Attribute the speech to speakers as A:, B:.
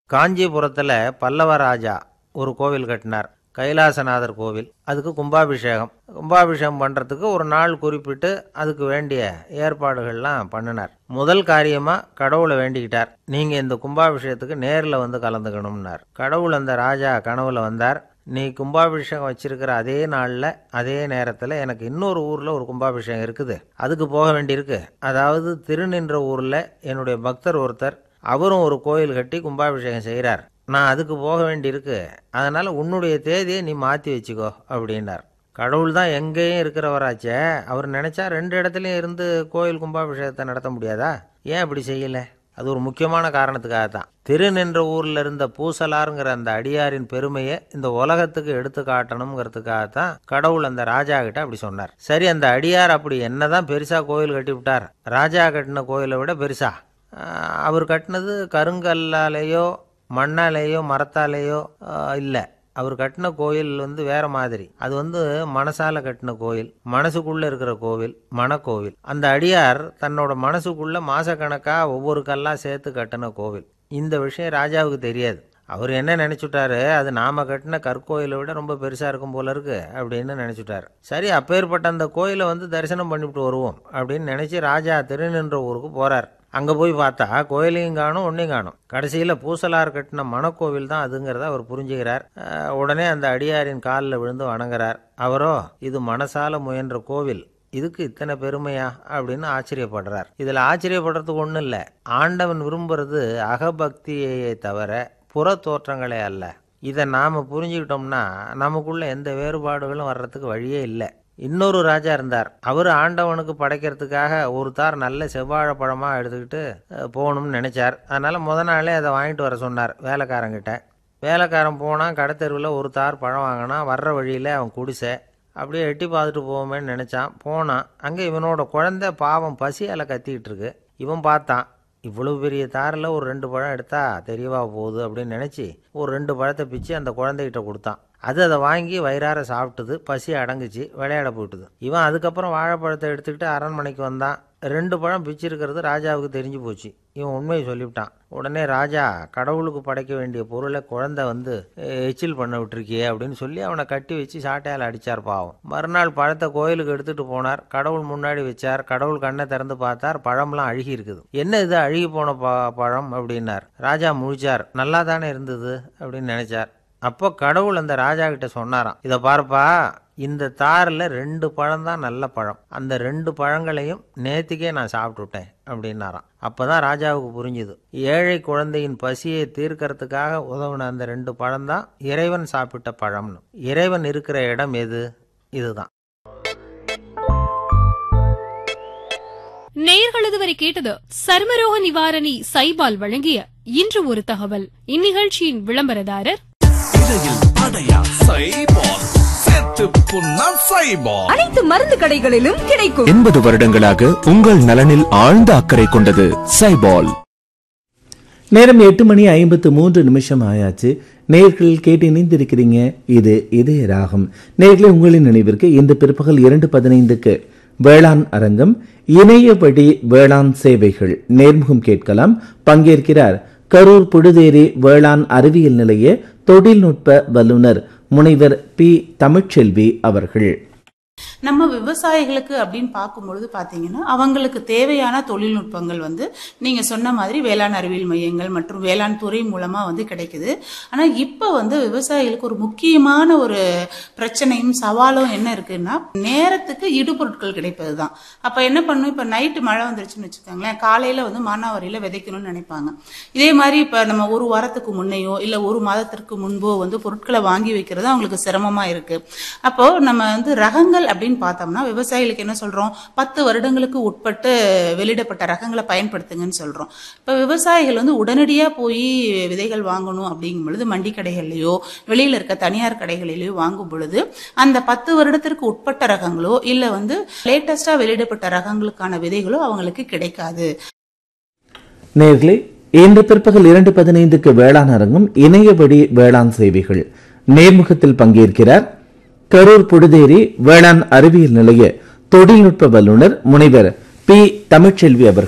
A: காஞ்சிபுரத்தில் பல்லவ ராஜா ஒரு கோவில் கட்டினார் கைலாசநாதர் கோவில் அதுக்கு கும்பாபிஷேகம் கும்பாபிஷேகம் பண்ணுறதுக்கு ஒரு நாள் குறிப்பிட்டு அதுக்கு வேண்டிய ஏற்பாடுகள்லாம் பண்ணினார் முதல் காரியமாக கடவுளை வேண்டிக்கிட்டார் நீங்கள் இந்த கும்பாபிஷேகத்துக்கு நேரில் வந்து கலந்துக்கணும்னார் கடவுள் அந்த ராஜா கனவுல வந்தார் நீ கும்பாபிஷேகம் வச்சிருக்கிற அதே நாளில் அதே நேரத்தில் எனக்கு இன்னொரு ஊரில் ஒரு கும்பாபிஷேகம் இருக்குது அதுக்கு போக வேண்டியிருக்கு அதாவது திருநின்ற ஊரில் என்னுடைய பக்தர் ஒருத்தர் அவரும் ஒரு கோயில் கட்டி கும்பாபிஷேகம் செய்கிறார் நான் அதுக்கு போக வேண்டியிருக்கு அதனால் உன்னுடைய தேதியை நீ மாற்றி வச்சுக்கோ அப்படின்னார் கடவுள் தான் எங்கேயும் இருக்கிறவராச்சே அவர் நினச்சா ரெண்டு இடத்துலையும் இருந்து கோயில் கும்பாபிஷேகத்தை நடத்த முடியாதா ஏன் அப்படி செய்யலை அது ஒரு முக்கியமான காரணத்துக்காக தான் திருநின்ற ஊரில் இருந்த பூசலாருங்கிற அந்த அடியாரின் பெருமையை இந்த உலகத்துக்கு எடுத்து காட்டணுங்கிறதுக்காக தான் கடவுள் அந்த ராஜா கிட்ட அப்படி சொன்னார் சரி அந்த அடியார் அப்படி என்னதான் பெருசா கோயில் கட்டி விட்டார் ராஜா கட்டின கோயிலை விட பெருசா ஆஹ் அவர் கட்டினது கருங்கல்லாலேயோ மண்ணாலேயோ மரத்தாலேயோ இல்லை அவர் கட்டின கோயில் வந்து வேற மாதிரி அது வந்து மனசால கட்டின கோயில் மனசுக்குள்ள இருக்கிற கோவில் மனக்கோவில் அந்த அடியார் தன்னோட மனசுக்குள்ள மாசக்கணக்கா ஒவ்வொரு கல்லா சேர்த்து கட்டின கோவில் இந்த விஷயம் ராஜாவுக்கு தெரியாது அவர் என்ன நினைச்சுட்டாரு அது நாம கட்டின கற்கோயிலை விட ரொம்ப பெருசா இருக்கும் போல இருக்கு அப்படின்னு நினைச்சுட்டாரு சரி அப்பேற்பட்ட அந்த கோயிலை வந்து தரிசனம் பண்ணிவிட்டு வருவோம் அப்படின்னு நினைச்சு ராஜா திருநின்ற ஊருக்கு போறார் அங்க போய் பார்த்தா கோயிலையும் காணும் ஒன்றையும் காணும் கடைசியில பூசலார் கட்டின மணக்கோவில் தான் அதுங்கிறத அவர் புரிஞ்சுக்கிறார் அஹ் உடனே அந்த அடியாரின் காலில் விழுந்து வணங்குறார் அவரோ இது மனசால முயன்ற கோவில் இதுக்கு இத்தனை பெருமையா அப்படின்னு ஆச்சரியப்படுறார் இதுல ஆச்சரியப்படுறதுக்கு ஒன்றும் இல்லை ஆண்டவன் விரும்புறது அகபக்தியையே தவிர புற தோற்றங்களே அல்ல இதை நாம புரிஞ்சுக்கிட்டோம்னா நமக்குள்ள எந்த வேறுபாடுகளும் வர்றதுக்கு வழியே இல்லை இன்னொரு ராஜா இருந்தார் அவர் ஆண்டவனுக்கு படைக்கிறதுக்காக ஒரு தார் நல்ல செவ்வாழை பழமாக எடுத்துக்கிட்டு அஹ், போகணும்னு நினைச்சார் அதனால முத நாளே அதை வாங்கிட்டு வர சொன்னார் வேலைக்காரங்கிட்ட வேலைக்காரன் போனால் கடத்தெருவில் ஒரு தார் பழம் வாங்கினா வர்ற வழியில் அவன் குடிசை அப்படியே எட்டி பார்த்துட்டு போவோமேன்னு நினச்சான் போனான் அங்கே இவனோட குழந்தை பாவம் பசியால் கத்திக்கிட்டு இருக்கு இவன் பார்த்தான் இவ்வளவு பெரிய தாரில் ஒரு ரெண்டு பழம் எடுத்தா தெரியவா போகுது அப்படின்னு நினச்சி ஒரு ரெண்டு பழத்தை பிச்சு அந்த குழந்தைகிட்ட கொடுத்தான் அது அதை வாங்கி வயிறார சாப்பிட்டுது பசி அடங்குச்சு விளையாட போயிட்டுது இவன் அதுக்கப்புறம் வாழைப்பழத்தை எடுத்துக்கிட்டு அரண்மனைக்கு வந்தான் ரெண்டு பழம் பிச்சிருக்கிறது ராஜாவுக்கு தெரிஞ்சு போச்சு இவன் உண்மையை சொல்லிவிட்டான் உடனே ராஜா கடவுளுக்கு படைக்க வேண்டிய பொருளை குழந்தை வந்து "எ- எச்சில் பண்ண விட்டுருக்கியே அப்படின்னு சொல்லி அவனை கட்டி வச்சு சாட்டையால் அடிச்சார் பாவம் மறுநாள் பழத்தை கோயிலுக்கு எடுத்துட்டு போனார் கடவுள் முன்னாடி வச்சார் கடவுள் கண்ணை திறந்து பார்த்தார் பழம்லாம் அழுகி இருக்குது என்ன இது அழுகி போன ப பழம் அப்படின்னார் ராஜா முழிச்சார் நல்லா தானே இருந்தது அப்படின்னு நினைச்சார் அப்போ கடவுள் அந்த ராஜா கிட்ட சொன்னாராம் இதை பாருப்பா இந்த தாரில் ரெண்டு பழம் தான் நல்ல பழம் அந்த ரெண்டு பழங்களையும் நேத்திக்கே நான் சாப்பிட்டுட்டேன் அப்படின்னாராம் அப்பதான் ராஜாவுக்கு புரிஞ்சுது ஏழை குழந்தையின் பசியை தீர்க்கறதுக்காக உதவுன அந்த ரெண்டு பழம் தான் இறைவன் சாப்பிட்ட பழம்னு இறைவன் இருக்கிற இடம் எது இதுதான்
B: நேயர்கள் இதுவரை கேட்டது சர்மரோக நிவாரணி சைபால் வழங்கிய இன்று ஒரு தகவல் இந்நிகழ்ச்சியின் விளம்பரதாரர்
C: இடையில் அடையா சைபால் சேர்த்து புண்ணா சைபால்
D: அனைத்து மருந்து கடைகளிலும் கிடைக்கும்
E: எண்பது வருடங்களாக உங்கள் நலனில் ஆழ்ந்த அக்கறை கொண்டது சைபால்
F: நேரம் எட்டு மணி ஐம்பத்து மூன்று நிமிஷம் ஆயாச்சு நேர்கள் கேட்டு இணைந்திருக்கிறீங்க இது இதய ராகம் நேர்களே உங்களின் நினைவிற்கு இன்று பிற்பகல் இரண்டு பதினைந்துக்கு வேளாண் அரங்கம் இணைய வழி வேளாண் சேவைகள் நேர்முகம் கேட்கலாம் பங்கேற்கிறார் கரூர் புழுதேரி வேளாண் அறிவியல் நிலைய தொழில்நுட்ப வல்லுநர் முனைவர் பி தமிழ்ச்செல்வி அவர்கள்
G: நம்ம விவசாயிகளுக்கு அப்படின்னு பார்க்கும்பொழுது பார்த்தீங்கன்னா அவங்களுக்கு தேவையான தொழில்நுட்பங்கள் வந்து நீங்கள் சொன்ன மாதிரி வேளாண் அறிவியல் மையங்கள் மற்றும் வேளாண் துறை மூலமாக வந்து கிடைக்குது ஆனால் இப்போ வந்து விவசாயிகளுக்கு ஒரு முக்கியமான ஒரு பிரச்சனையும் சவாலும் என்ன இருக்குன்னா நேரத்துக்கு இடுபொருட்கள் கிடைப்பது தான் அப்போ என்ன பண்ணும் இப்போ நைட்டு மழை வந்துருச்சுன்னு வச்சுக்கோங்களேன் காலையில் வந்து மானாவாரியில் விதைக்கணும்னு நினைப்பாங்க இதே மாதிரி இப்போ நம்ம ஒரு வாரத்துக்கு முன்னையோ இல்லை ஒரு மாதத்திற்கு முன்போ வந்து பொருட்களை வாங்கி வைக்கிறது அவங்களுக்கு சிரமமா இருக்கு அப்போ நம்ம வந்து ரகங்கள் அப்படின்னு பார்த்தோம்னா விவசாயிகளுக்கு என்ன சொல்றோம் பத்து வருடங்களுக்கு உட்பட்டு வெளியிடப்பட்ட ரகங்களை பயன்படுத்துங்கன்னு சொல்றோம் இப்போ விவசாயிகள் வந்து உடனடியா போய் விதைகள் வாங்கணும் அப்படிங்கும் பொழுது மண்டி கடைகள்லயோ வெளியில இருக்க தனியார் கடைகளிலேயோ வாங்கும் பொழுது அந்த பத்து வருடத்திற்கு உட்பட்ட ரகங்களோ இல்ல வந்து லேட்டஸ்டா வெளியிடப்பட்ட ரகங்களுக்கான விதைகளோ அவங்களுக்கு கிடைக்காது
F: நேர்களே இன்று பிற்பகல் இரண்டு பதினைந்துக்கு வேளாண் அரங்கம் இணைய வழி வேளாண் சேவைகள் நேர்முகத்தில் பங்கேற்கிறார் கரூர் புடுதேரி வேளாண் அறிவியல் நிலைய தொழில்நுட்ப வல்லுநர் முனைவர் பி தமிழ்ச்செல்வி அவர்கள்